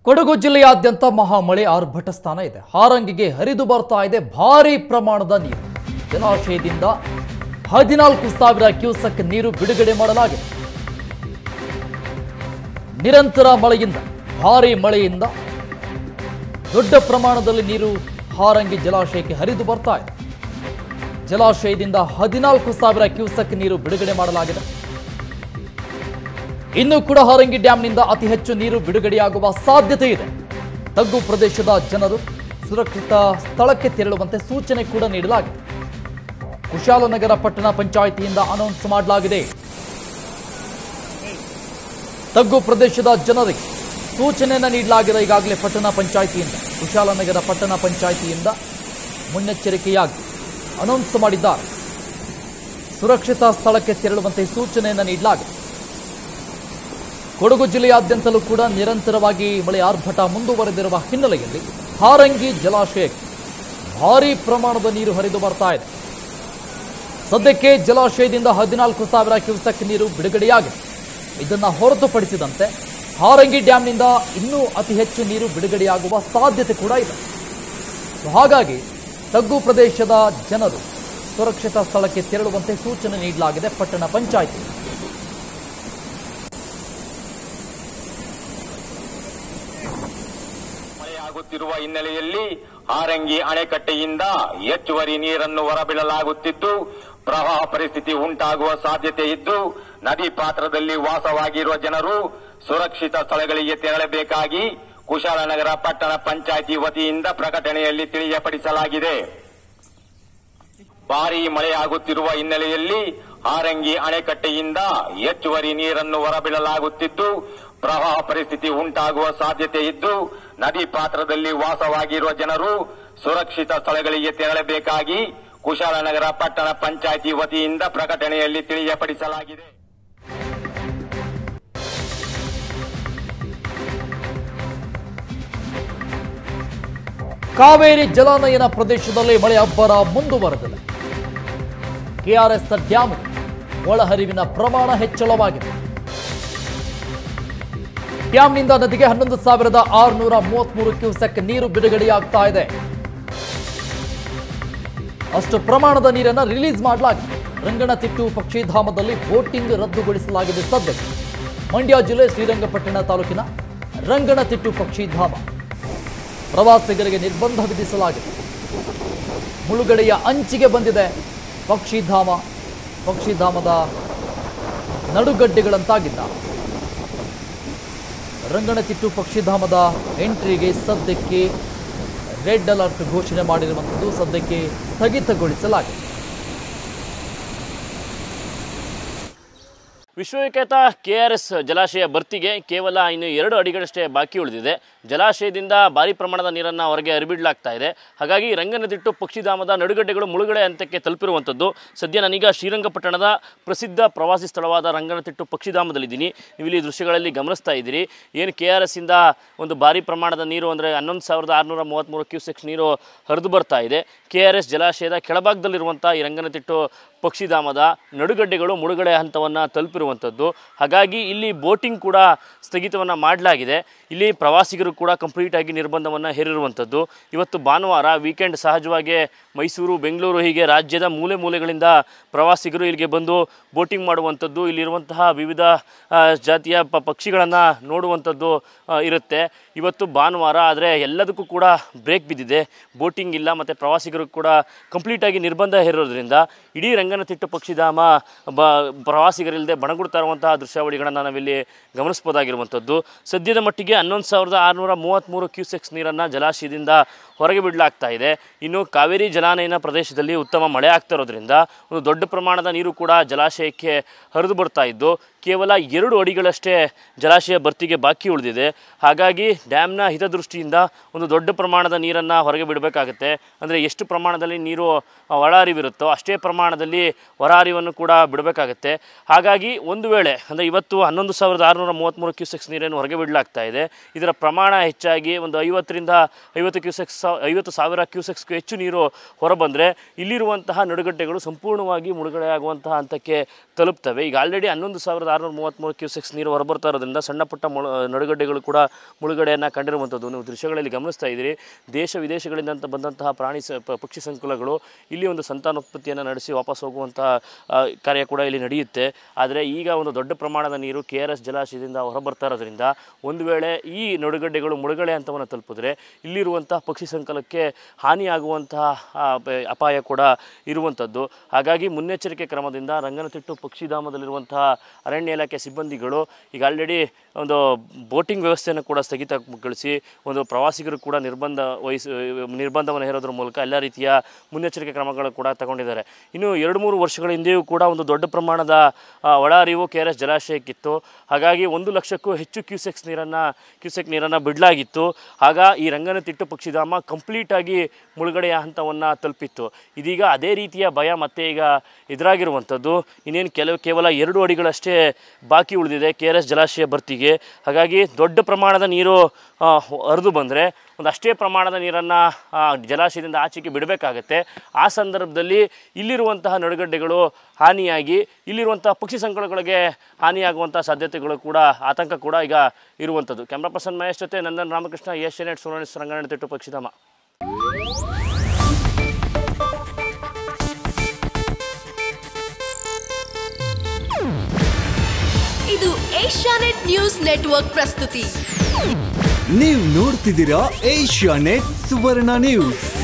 ಕೊಡಗು ಜಿಲ್ಲೆಯಾದ್ಯಂತ ಮಹಾಮಳೆ ಆರ್ಭಟ ಸ್ಥಾನ ಇದೆ ಹಾರಂಗಿಗೆ ಹರಿದು ಬರ್ತಾ ಇದೆ ಭಾರಿ ಪ್ರಮಾಣದ ನೀರು ಜಲಾಶಯದಿಂದ ಹದಿನಾಲ್ಕು ಸಾವಿರ ಕ್ಯೂಸೆಕ್ ನೀರು ಬಿಡುಗಡೆ ಮಾಡಲಾಗಿದೆ ನಿರಂತರ ಮಳೆಯಿಂದ ಭಾರಿ ಮಳೆಯಿಂದ ದೊಡ್ಡ ಪ್ರಮಾಣದಲ್ಲಿ ನೀರು ಹಾರಂಗಿ ಜಲಾಶಯಕ್ಕೆ ಹರಿದು ಬರ್ತಾ ಇದೆ ಜಲಾಶಯದಿಂದ ಹದಿನಾಲ್ಕು ಸಾವಿರ ಕ್ಯೂಸೆಕ್ ನೀರು ಬಿಡುಗಡೆ ಮಾಡಲಾಗಿದೆ ಇನ್ನು ಕೂಡ ಹಾರಂಗಿ ಡ್ಯಾಂನಿಂದ ಅತಿ ಹೆಚ್ಚು ನೀರು ಬಿಡುಗಡೆಯಾಗುವ ಸಾಧ್ಯತೆ ಇದೆ ತಗ್ಗು ಪ್ರದೇಶದ ಜನರು ಸುರಕ್ಷಿತ ಸ್ಥಳಕ್ಕೆ ತೆರಳುವಂತೆ ಸೂಚನೆ ಕೂಡ ನೀಡಲಾಗಿದೆ ಕುಶಾಲನಗರ ಪಟ್ಟಣ ಪಂಚಾಯಿತಿಯಿಂದ ಅನೌನ್ಸ್ ಮಾಡಲಾಗಿದೆ ತಗ್ಗು ಪ್ರದೇಶದ ಜನರಿಗೆ ಸೂಚನೆಯನ್ನು ನೀಡಲಾಗಿದೆ ಈಗಾಗಲೇ ಪಟ್ಟಣ ಪಂಚಾಯಿತಿಯಿಂದ ಕುಶಾಲನಗರ ಪಟ್ಟಣ ಪಂಚಾಯಿತಿಯಿಂದ ಮುನ್ನೆಚ್ಚರಿಕೆಯಾಗಿ ಅನೌನ್ಸ್ ಮಾಡಿದ್ದಾರೆ ಸುರಕ್ಷಿತ ಸ್ಥಳಕ್ಕೆ ತೆರಳುವಂತೆ ಸೂಚನೆಯನ್ನು ನೀಡಲಾಗಿದೆ ಕೊಡಗು ಜಿಲ್ಲೆಯಾದ್ಯಂತಲೂ ಕೂಡ ನಿರಂತರವಾಗಿ ಮಳೆ ಆರ್ಭಟ ಮುಂದುವರೆದಿರುವ ಹಿನ್ನೆಲೆಯಲ್ಲಿ ಹಾರಂಗಿ ಜಲಾಶಯಕ್ಕೆ ಭಾರೀ ಪ್ರಮಾಣದ ನೀರು ಹರಿದು ಬರ್ತಾ ಇದೆ ಸದ್ಯಕ್ಕೆ ಜಲಾಶಯದಿಂದ ಹದಿನಾಲ್ಕು ಸಾವಿರ ಕ್ಯೂಸೆಕ್ ನೀರು ಬಿಡುಗಡೆಯಾಗಿದೆ ಇದನ್ನು ಹೊರತುಪಡಿಸಿದಂತೆ ಹಾರಂಗಿ ಡ್ಯಾಂನಿಂದ ಇನ್ನೂ ಅತಿ ಹೆಚ್ಚು ನೀರು ಬಿಡುಗಡೆಯಾಗುವ ಸಾಧ್ಯತೆ ಕೂಡ ಇದೆ ಸೊ ಹಾಗಾಗಿ ತಗ್ಗು ಪ್ರದೇಶದ ಜನರು ಸುರಕ್ಷಿತ ಸ್ಥಳಕ್ಕೆ ತೆರಳುವಂತೆ ಸೂಚನೆ ನೀಡಲಾಗಿದೆ ಪಟ್ಟಣ ಪಂಚಾಯಿತಿ ಮಳೆಯಾಗುತ್ತಿರುವ ಹಿನ್ನೆಲೆಯಲ್ಲಿ ಹಾರಂಗಿ ಅಣೆಕಟ್ಟೆಯಿಂದ ಹೆಚ್ಚುವರಿ ನೀರನ್ನು ಹೊರಬಿಡಲಾಗುತ್ತಿದ್ದು ಪ್ರವಾಹ ಪರಿಸ್ಥಿತಿ ಉಂಟಾಗುವ ಸಾಧ್ಯತೆ ಇದ್ದು ನದಿ ಪಾತ್ರದಲ್ಲಿ ವಾಸವಾಗಿರುವ ಜನರು ಸುರಕ್ಷಿತ ಸ್ಥಳಗಳಿಗೆ ತೆರಳಬೇಕಾಗಿ ಕುಶಾಲನಗರ ಪಟ್ಟಣ ಪಂಚಾಯಿತಿ ವತಿಯಿಂದ ಪ್ರಕಟಣೆಯಲ್ಲಿ ತಿಳಿಯಪಡಿಸಲಾಗಿದೆ ಭಾರೀ ಮಳೆಯಾಗುತ್ತಿರುವ ಹಿನ್ನೆಲೆಯಲ್ಲಿ ಹಾರಂಗಿ ಅಣೆಕಟ್ಟೆಯಿಂದ ಹೆಚ್ಚುವರಿ ನೀರನ್ನು ಹೊರಬಿಡಲಾಗುತ್ತಿದ್ದು ಪ್ರವಾಹ ಪರಿಸ್ಥಿತಿ ಉಂಟಾಗುವ ಸಾಧ್ಯತೆ ಇದ್ದು ನದಿ ಪಾತ್ರದಲ್ಲಿ ವಾಸವಾಗಿರುವ ಜನರು ಸುರಕ್ಷಿತ ಸ್ಥಳಗಳಿಗೆ ತೆರಳಬೇಕಾಗಿ ಕುಶಾಲನಗರ ಪಟ್ಟಣ ಪಂಚಾಯಿತಿ ವತಿಯಿಂದ ಪ್ರಕಟಣೆಯಲ್ಲಿ ತಿಳಿಯಪಡಿಸಲಾಗಿದೆ ಕಾವೇರಿ ಜಲಾನಯನ ಪ್ರದೇಶದಲ್ಲಿ ಮಳೆ ಅಬ್ಬರ ಮುಂದುವರೆದಿದೆ ಕೆಆರ್ಎಸ್ ಡ್ಯಾಮ್ ಒಳಹರಿವಿನ ಪ್ರಮಾಣ ಹೆಚ್ಚಳವಾಗಿದೆ ಡ್ಯಾಂನಿಂದ ನದಿಗೆ ಹನ್ನೊಂದು ಸಾವಿರದ ಆರುನೂರ ಮೂವತ್ಮೂರು ಕ್ಯೂಸೆಕ್ ನೀರು ಬಿಡುಗಡೆಯಾಗ್ತಾ ಇದೆ ಅಷ್ಟು ಪ್ರಮಾಣದ ನೀರನ್ನು ರಿಲೀಸ್ ಮಾಡಲಾಗಿದೆ ರಂಗನತಿಟ್ಟು ಪಕ್ಷಿಧಾಮದಲ್ಲಿ ಬೋಟಿಂಗ್ ರದ್ದುಗೊಳಿಸಲಾಗಿದೆ ಸದ್ಯಕ್ಕೆ ಮಂಡ್ಯ ಜಿಲ್ಲೆ ಶ್ರೀರಂಗಪಟ್ಟಣ ತಾಲೂಕಿನ ರಂಗನತಿಟ್ಟು ಪಕ್ಷಿಧಾಮ ಪ್ರವಾಸಿಗರಿಗೆ ನಿರ್ಬಂಧ ವಿಧಿಸಲಾಗಿದೆ ಮುಳುಗಡೆಯ ಅಂಚಿಗೆ ಬಂದಿದೆ ಪಕ್ಷಿಧಾಮ ಪಕ್ಷಿಧಾಮದ ನಡುಗಡ್ಡೆಗಳಂತಾಗಿದ್ದ ರಂಗನತಿಟ್ಟು ಪಕ್ಷಿಧಾಮದ ಎಂಟ್ರಿಗೆ ಸದ್ಯಕ್ಕೆ ರೆಡ್ ಅಲರ್ಟ್ ಘೋಷಣೆ ಮಾಡಿರುವಂಥದ್ದು ಸದ್ಯಕ್ಕೆ ಸ್ಥಗಿತಗೊಳಿಸಲಾಗಿದೆ ವಿಶ್ವವಿಖ್ಯಾತ ಕೆ ಆರ್ ಎಸ್ ಜಲಾಶಯ ಭರ್ತಿಗೆ ಕೇವಲ ಇನ್ನು ಎರಡು ಅಡಿಗಳಷ್ಟೇ ಬಾಕಿ ಉಳಿದಿದೆ ಜಲಾಶಯದಿಂದ ಭಾರಿ ಪ್ರಮಾಣದ ನೀರನ್ನು ಹೊರಗೆ ಹರಿಬಿಡಲಾಗ್ತಾ ಇದೆ ಹಾಗಾಗಿ ರಂಗನದಿಟ್ಟು ಪಕ್ಷಿಧಾಮದ ನಡುಗಡ್ಡೆಗಳು ಮುಳುಗಡೆ ಹಂತಕ್ಕೆ ತಲುಪಿರುವಂಥದ್ದು ಸದ್ಯ ನಾನೀಗ ಶ್ರೀರಂಗಪಟ್ಟಣದ ಪ್ರಸಿದ್ಧ ಪ್ರವಾಸಿ ಸ್ಥಳವಾದ ರಂಗನತಿಟ್ಟು ಪಕ್ಷಿಧಾಮದಲ್ಲಿದ್ದೀನಿ ನೀವು ಇಲ್ಲಿ ದೃಶ್ಯಗಳಲ್ಲಿ ಗಮನಿಸ್ತಾ ಇದ್ದೀರಿ ಏನು ಕೆ ಆರ್ ಎಸ್ಸಿಂದ ಒಂದು ಭಾರಿ ಪ್ರಮಾಣದ ನೀರು ಅಂದರೆ ಹನ್ನೊಂದು ಸಾವಿರದ ಆರುನೂರ ಮೂವತ್ತ್ಮೂರು ಕ್ಯೂಸೆಕ್ಸ್ ನೀರು ಹರಿದು ಬರ್ತಾ ಇದೆ ಕೆ ಆರ್ ಎಸ್ ಜಲಾಶಯದ ಕೆಳಭಾಗದಲ್ಲಿರುವಂಥ ಈ ರಂಗನತಿಟ್ಟು ಪಕ್ಷಿಧಾಮದ ನಡುಗಡ್ಡೆಗಳು ಮುಳುಗಡೆ ಹಂತವನ್ನು ತಲುಪಿರುವಂಥದ್ದು ಹಾಗಾಗಿ ಇಲ್ಲಿ ಬೋಟಿಂಗ್ ಕೂಡ ಸ್ಥಗಿತವನ್ನು ಮಾಡಲಾಗಿದೆ ಇಲ್ಲಿ ಪ್ರವಾಸಿಗರು ಕೂಡ ಕಂಪ್ಲೀಟಾಗಿ ನಿರ್ಬಂಧವನ್ನು ಹೇರಿರುವಂಥದ್ದು ಇವತ್ತು ಭಾನುವಾರ ವೀಕೆಂಡ್ ಸಹಜವಾಗಿ ಮೈಸೂರು ಬೆಂಗಳೂರು ಹೀಗೆ ರಾಜ್ಯದ ಮೂಲೆ ಮೂಲೆಗಳಿಂದ ಪ್ರವಾಸಿಗರು ಇಲ್ಲಿಗೆ ಬಂದು ಬೋಟಿಂಗ್ ಮಾಡುವಂಥದ್ದು ಇಲ್ಲಿರುವಂತಹ ವಿವಿಧ ಆ, ಜಾತಿಯ ಪ ಪಕ್ಷಿಗಳನ್ನು ನೋಡುವಂಥದ್ದು ಆ, ಇರುತ್ತೆ ಇವತ್ತು ಭಾನುವಾರ ಆದರೆ ಎಲ್ಲದಕ್ಕೂ ಕೂಡ ಬ್ರೇಕ್ ಬಿದ್ದಿದೆ ಬೋಟಿಂಗ್ ಇಲ್ಲ ಮತ್ತು ಪ್ರವಾಸಿಗರು ಕೂಡ ಕಂಪ್ಲೀಟಾಗಿ ನಿರ್ಬಂಧ ಹೇರೋದ್ರಿಂದ ಇಡೀ ರಂಗನತಿಟ್ಟು ಪಕ್ಷಿಧಾಮ ಬ ಪ್ರವಾಸಿಗರಿಲ್ಲದೆ ಬಣಗುಡ್ತಾ ಇರುವಂತಹ ದೃಶ್ಯಾವಳಿಗಳನ್ನು ನಾವಿಲ್ಲಿ ಗಮನಿಸ್ಬೋದಾಗಿರುವಂಥದ್ದು ಸದ್ಯದ ಮಟ್ಟಿಗೆ ಹನ್ನೊಂದು ಸಾವಿರದ ಆರುನೂರ ಮೂವತ್ತ್ಮೂರು ಕ್ಯೂಸೆಕ್ಸ್ ನೀರನ್ನು ಜಲಾಶಯದಿಂದ ಹೊರಗೆ ಬಿಡಲಾಗ್ತಾ ಇದೆ ಇನ್ನು ಕಾವೇರಿ ಜಲಾನಯನ ಪ್ರದೇಶದಲ್ಲಿ ಉತ್ತಮ ಮಳೆ ಆಗ್ತಾ ಇರೋದ್ರಿಂದ ಒಂದು ದೊಡ್ಡ ಪ್ರಮಾಣದ ನೀರು ಕೂಡ ಜಲಾಶಯಕ್ಕೆ ಹರಿದು ಬರ್ತಾ ಇದ್ದು ಕೇವಲ ಎರಡು ಅಡಿಗಳಷ್ಟೇ ಜಲಾಶಯ ಭರ್ತಿಗೆ ಬಾಕಿ ಉಳಿದಿದೆ ಹಾಗಾಗಿ ಡ್ಯಾಮ್ನ ಹಿತದೃಷ್ಟಿಯಿಂದ ಒಂದು ದೊಡ್ಡ ಪ್ರಮಾಣದ ನೀರನ್ನು ಹೊರಗೆ ಬಿಡಬೇಕಾಗತ್ತೆ ಅಂದರೆ ಎಷ್ಟು ಪ್ರಮಾಣದಲ್ಲಿ ನೀರು ಆ, ಒಳ ಹರಿವಿರುತ್ತೋ ಅಷ್ಟೇ ಪ್ರಮಾಣದಲ್ಲಿ ಹೊರ ಹರಿವನ್ನು ಕೂಡ ಬಿಡಬೇಕಾಗತ್ತೆ ಹಾಗಾಗಿ ಒಂದು ವೇಳೆ ಅಂದರೆ ಇವತ್ತು ಹನ್ನೊಂದು ಸಾವಿರದ ಆರುನೂರ ಮೂವತ್ತ್ಮೂರು ಕ್ಯೂಸೆಕ್ಸ್ ನೀರನ್ನು ಹೊರಗೆ ಬಿಡಲಾಗ್ತಾ ಇದೆ ಇದರ ಪ್ರಮಾಣ ಹೆಚ್ಚಾಗಿ ಒಂದು ಐವತ್ತರಿಂದ ಐವತ್ತು ಕ್ಯೂಸೆಕ್ಸ್ ಸಾವ ಐವತ್ತು ಸಾವಿರ ಕ್ಯೂಸೆಕ್ಸ್ಗೂ ಹೆಚ್ಚು ನೀರು ಹೊರಬಂದರೆ ಇಲ್ಲಿರುವಂತಹ ನಡುಗಡ್ಡೆಗಳು ಸಂಪೂರ್ಣವಾಗಿ ಮುಳುಗಡೆ ಆಗುವಂತಹ ಹಂತಕ್ಕೆ ತಲುಪ್ತವೆ ಈಗ ಆಲ್ರೆಡಿ ಹನ್ನೊಂದು ಸಾವಿರದ ಆರುನೂರ ಮೂವತ್ತ್ಮೂರು ಕ್ಯೂಸೆಕ್ಸ್ ನೀರು ಹೊರಬರ್ತಾ ಇರೋದ್ರಿಂದ ಸಣ್ಣ ಪುಟ್ಟ ಮುಳು ನಡುಗಡ್ಡೆಗಳು ಕೂಡ ಮುಳುಗಡೆಯನ್ನು ಕಂಡಿರುವಂಥದ್ದು ನೀವು ದೃಶ್ಯಗಳಲ್ಲಿ ಗಮನಿಸ್ತಾ ಇದ್ದೀರಿ ದೇಶ ವಿದೇಶಗಳಿಂದ ಅಂತ ಬಂದಂತಹ ಪ್ರಾಣಿ ಸ ಪ- ಪಕ್ಷಿ ಸಂಕುಲಗಳು ಇಲ್ಲಿ ಒಂದು ಸಂತಾನೋತ್ಪತ್ತಿಯನ್ನು ನಡೆಸಿ ವಾಪಸ್ ಹೋಗುವಂತಹ ಆ, ಕಾರ್ಯ ಕೂಡ ಇಲ್ಲಿ ನಡೆಯುತ್ತೆ ಆದರೆ ಈಗ ಒಂದು ದೊಡ್ಡ ಪ್ರಮಾಣದ ನೀರು ಕೆ ಆರ್ ಎಸ್ ಜಲಾಶಯದಿಂದ ಹೊರಬರ್ತಾ ಇರೋದ್ರಿಂದ ಒಂದು ವೇಳೆ ಈ ನಡುಗಡ್ಡೆಗಳು ಮುಳುಗಡೆ ಹಂತವನ್ನು ತಲುಪಿದ್ರೆ ಇಲ್ಲಿರುವಂತಹ ಪಕ್ಷಿ ಸಂಕಲಕ್ಕೆ ಹಾನಿಯಾಗುವಂತಹ ಆ, ಪ- ಅಪಾಯ ಕೂಡ ಇರುವಂಥದ್ದು ಹಾಗಾಗಿ ಮುನ್ನೆಚ್ಚರಿಕೆ ಕ್ರಮದಿಂದ ರಂಗನತಿಟ್ಟು ಪಕ್ಷಿಧಾಮದಲ್ಲಿರುವಂತಹ ಅರಣ್ಯ ಇಲಾಖೆ ಸಿಬ್ಬಂದಿಗಳು ಈಗ ಆಲ್ರೆಡಿ ಒಂದು ಬೋಟಿಂಗ್ ವ್ಯವಸ್ಥೆಯನ್ನು ಕೂಡ ಸ್ಥಗಿತಗೊಳಿಸಿ ಒಂದು ಪ್ರವಾಸಿಗರು ಕೂಡ ನಿರ್ಬಂಧ ವಹಿಸಿ ನಿರ್ಬಂಧವನ್ನು ಹೇರೋದ್ರ ಮೂಲಕ ಎಲ್ಲ ರೀತಿಯ ಮುನ್ನೆಚ್ಚರಿಕೆ ಕ್ರಮಗಳು ಕೂಡ ತಗೊಂಡಿದ್ದಾರೆ ಇನ್ನು ಎರಡು ಮೂರು ವರ್ಷಗಳ ಹಿಂದೆಯೂ ಕೂಡ ಒಂದು ದೊಡ್ಡ ಪ್ರಮಾಣದ ಆ, ಒಳ ಹರಿವು ಕೆ ಆರ್ ಎಸ್ ಜಲಾಶಯಕ್ಕಿತ್ತು ಹಾಗಾಗಿ ಒಂದು ಲಕ್ಷಕ್ಕೂ ಹೆಚ್ಚು ಕ್ಯೂಸೆಕ್ಸ್ ನೀರನ್ನು ಕ್ಯೂಸೆಕ್ ನೀರನ್ನು ಬಿಡಲಾಗಿತ್ತು ಆಗ ಈ ರಂಗನತಿಟ್ಟು ಪಕ್ಷಿಧಾಮ ಕಂಪ್ಲೀಟಾಗಿ ಮುಳುಗಡೆಯ ಹಂತವನ್ನು ತಲುಪಿತ್ತು ಇದೀಗ ಅದೇ ರೀತಿಯ ಭಯ ಮತ್ತೆ ಈಗ ಎದುರಾಗಿರುವಂಥದ್ದು ಇನ್ನೇನು ಕೆಲವು ಕೇವಲ ಎರಡು ಅಡಿಗಳಷ್ಟೇ ಬಾಕಿ ಉಳಿದಿದೆ ಕೆ ಆರ್ ಎಸ್ ಜಲಾಶಯ ಭರ್ತಿಗೆ ಹಾಗಾಗಿ ದೊಡ್ಡ ಪ್ರಮಾಣದ ನೀರು ಆ, ಹರಿದು ಬಂದರೆ ಒಂದು ಅಷ್ಟೇ ಪ್ರಮಾಣದ ನೀರನ್ನು ಜಲಾಶಯದಿಂದ ಆಚೆಗೆ ಬಿಡಬೇಕಾಗತ್ತೆ ಆ ಸಂದರ್ಭದಲ್ಲಿ ಇಲ್ಲಿರುವಂತಹ ನಡುಗಡ್ಡೆಗಳು ಹಾನಿಯಾಗಿ ಇಲ್ಲಿರುವಂತಹ ಪಕ್ಷಿ ಸಂಕುಲಗಳಿಗೆ ಹಾನಿಯಾಗುವಂಥ ಸಾಧ್ಯತೆಗಳು ಕೂಡ ಆತಂಕ ಕೂಡ ಈಗ ಇರುವಂಥದ್ದು ಕ್ಯಾಮ್ರಾ ಪರ್ಸನ್ ಮಹೇಶ್ ಜೊತೆ ನಂದನ್ ರಾಮಕೃಷ್ಣ ಏಷ್ಯಾನೆಟ್ ಸುವರ್ಣ ರಂಗನತಿಟ್ಟು ಪಕ್ಷಿಧಾಮ ಇದು ಏಷ್ಯಾನೆಟ್ ನ್ಯೂಸ್ ನೆಟ್ವರ್ಕ್ ಪ್ರಸ್ತುತಿ ನೀವು ನೋಡ್ತಿದ್ದೀರಾ ಏಷ್ಯಾ ನೆಟ್ ಸುವರ್ಣ ನ್ಯೂಸ್